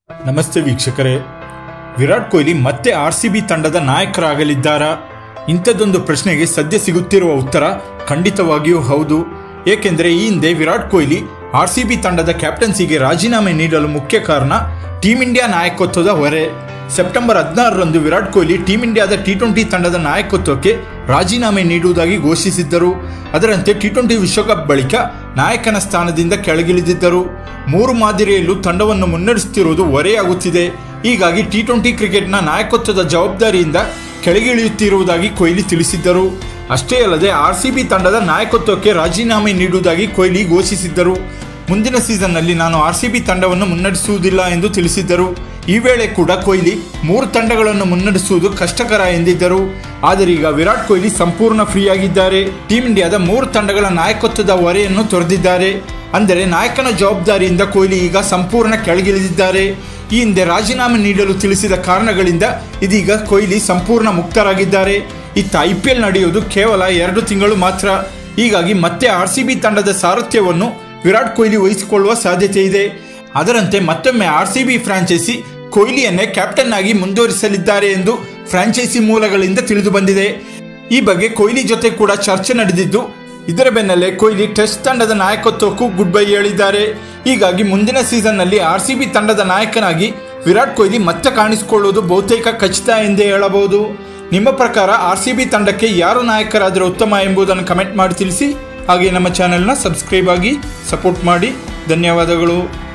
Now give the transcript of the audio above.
ನಮಸ್ತೆ ವೀಕ್ಷಕರೇ ವಿರಾಟ್ ಕೊಹ್ಲಿ ಮತ್ತೆ ಆರ್ ಸಿ ಬಿ ತಂಡದ ನಾಯಕರಾಗಲಿದ್ದಾರಾ ಇಂಥದ್ದೊಂದು ಪ್ರಶ್ನೆಗೆ ಸದ್ಯ ಸಿಗುತ್ತಿರುವ ಉತ್ತರ ಖಂಡಿತವಾಗಿಯೂ ಹೌದು ಏಕೆಂದರೆ ಈ ಹಿಂದೆ Virat Kohli R C B ತಂಡದ ಕ್ಯಾಪ್ಟನ್ಸಿಗೆ ರಾಜೀನಾಮೆ ನೀಡಲು ಮುಖ್ಯ ಕಾರಣ ಟೀಂ ಇಂಡಿಯಾ ನಾಯಕತ್ವದ ಹೊರೆ ಸೆಪ್ಟೆಂಬರ್ ಹದಿನಾರರಂದು ವಿರಾಟ್ ಕೊಹ್ಲಿ ಟೀಂ ಇಂಡಿಯಾದ ಟಿ ಟ್ವೆಂಟಿ ತಂಡದ ನಾಯಕತ್ವಕ್ಕೆ ರಾಜೀನಾಮೆ ನೀಡುವುದಾಗಿ ಘೋಷಿಸಿದ್ದರು ಅದರಂತೆ ಟಿ ಟ್ವೆಂಟಿ ವಿಶ್ವಕಪ್ ಬಳಿಕ ನಾಯಕನ ಸ್ಥಾನದಿಂದ ಕೆಳಗಿಳಿದಿದ್ದರು ಮೂರು ಮಾದರಿಯಲ್ಲೂ ತಂಡವನ್ನು ಮುನ್ನಡೆಸುತ್ತಿರುವುದು ಹೊರೆಯಾಗುತ್ತಿದೆ ಹೀಗಾಗಿ ಟಿ ಟ್ವೆಂಟಿ ಕ್ರಿಕೆಟ್ನ ನಾಯಕತ್ವದ ಜವಾಬ್ದಾರಿಯಿಂದ ಕೆಳಗಿಳಿಯುತ್ತಿರುವುದಾಗಿ ಕೊಹ್ಲಿ ತಿಳಿಸಿದ್ದರು ಅಷ್ಟೇ ಅಲ್ಲದೆ ಆರ್ ಸಿ ಬಿ ತಂಡದ ನಾಯಕತ್ವಕ್ಕೆ ರಾಜೀನಾಮೆ ನೀಡುವುದಾಗಿ ಕೊಹ್ಲಿ ಘೋಷಿಸಿದ್ದರು ಮುಂದಿನ ಸೀಸನ್ನಲ್ಲಿ ನಾನು ಆರ್ ಸಿ ಬಿ ತಂಡವನ್ನು ಮುನ್ನಡೆಸುವುದಿಲ್ಲ ಎಂದು ತಿಳಿಸಿದ್ದರು ಈ ವೇಳೆ ಕೂಡ ಕೊಹ್ಲಿ ಮೂರು ತಂಡಗಳನ್ನು ಮುನ್ನಡೆಸುವುದು ಕಷ್ಟಕರ ಎಂದಿದ್ದರು ಆದರೆ ಈಗ ವಿರಾಟ್ ಕೊಹ್ಲಿ ಸಂಪೂರ್ಣ ಫ್ರೀ ಆಗಿದ್ದಾರೆ ಟೀಂ ಇಂಡಿಯಾದ ಮೂರು ತಂಡಗಳ ನಾಯಕತ್ವದ ಹೊರೆಯನ್ನು ತೊರೆದಿದ್ದಾರೆ ಅಂದರೆ ನಾಯಕನ ಜವಾಬ್ದಾರಿಯಿಂದ ಕೊಹ್ಲಿ ಈಗ ಸಂಪೂರ್ಣ ಕೆಳಗಿಳಿದಿದ್ದಾರೆ ಈ ಹಿಂದೆ ರಾಜೀನಾಮೆ ನೀಡಲು ತಿಳಿಸಿದ ಕಾರಣಗಳಿಂದ ಇದೀಗ ಕೊಹ್ಲಿ ಸಂಪೂರ್ಣ ಮುಕ್ತರಾಗಿದ್ದಾರೆ ಇತ್ತ ಐ ಪಿ ಎಲ್ ನಡೆಯುವುದು ಕೇವಲ ಎರಡು ತಿಂಗಳು ಮಾತ್ರ ಹೀಗಾಗಿ ಮತ್ತೆ ಆರ್ ಸಿ ಬಿ ತಂಡದ ಸಾರಥ್ಯವನ್ನು ವಿರಾಟ್ ಕೊಹ್ಲಿ ವಹಿಸಿಕೊಳ್ಳುವ ಸಾಧ್ಯತೆ ಇದೆ ಅದರಂತೆ ಮತ್ತೊಮ್ಮೆ ಆರ್ ಸಿ ಬಿ ಫ್ರಾಂಚೈಸಿ ಕೊಹ್ಲಿಯನ್ನೇ ಕ್ಯಾಪ್ಟನ್ ಆಗಿ ಮುಂದುವರಿಸಲಿದ್ದಾರೆ ಎಂದು ಫ್ರಾಂಚೈಸಿ ಮೂಲಗಳಿಂದ ತಿಳಿದು ಬಂದಿದೆ ಈ ಬಗ್ಗೆ ಕೊಹ್ಲಿ ಜೊತೆ ಕೂಡ ಚರ್ಚೆ ನಡೆದಿದ್ದು ಇದರ ಬೆನ್ನಲ್ಲೇ ಕೊಹ್ಲಿ ಟೆಸ್ಟ್ ತಂಡದ ನಾಯಕತ್ವಕ್ಕೂ ಗುಡ್ ಬೈ ಹೇಳಿದ್ದಾರೆ ಹೀಗಾಗಿ ಮುಂದಿನ ಸೀಸನ್ನಲ್ಲಿ ಆರ್ ಸಿ ಬಿ ತಂಡದ ನಾಯಕನಾಗಿ ವಿರಾಟ್ ಕೊಹ್ಲಿ ಮತ್ತೆ ಕಾಣಿಸಿಕೊಳ್ಳುವುದು ಬಹುತೇಕ ಖಚಿತ ಎಂದೇ ಹೇಳಬಹುದು ನಿಮ್ಮ ಪ್ರಕಾರ ಆರ್ ಸಿ ಬಿ ತಂಡಕ್ಕೆ ಯಾರು ನಾಯಕರಾದರೆ ಉತ್ತಮ ಎಂಬುದನ್ನು ಕಮೆಂಟ್ ಮಾಡಿ ತಿಳಿಸಿ ಹಾಗೆ ನಮ್ಮ ಚಾನೆಲ್ನ ಸಬ್ಸ್ಕ್ರೈಬ್ ಆಗಿ ಸಪೋರ್ಟ್ ಮಾಡಿ ಧನ್ಯವಾದಗಳು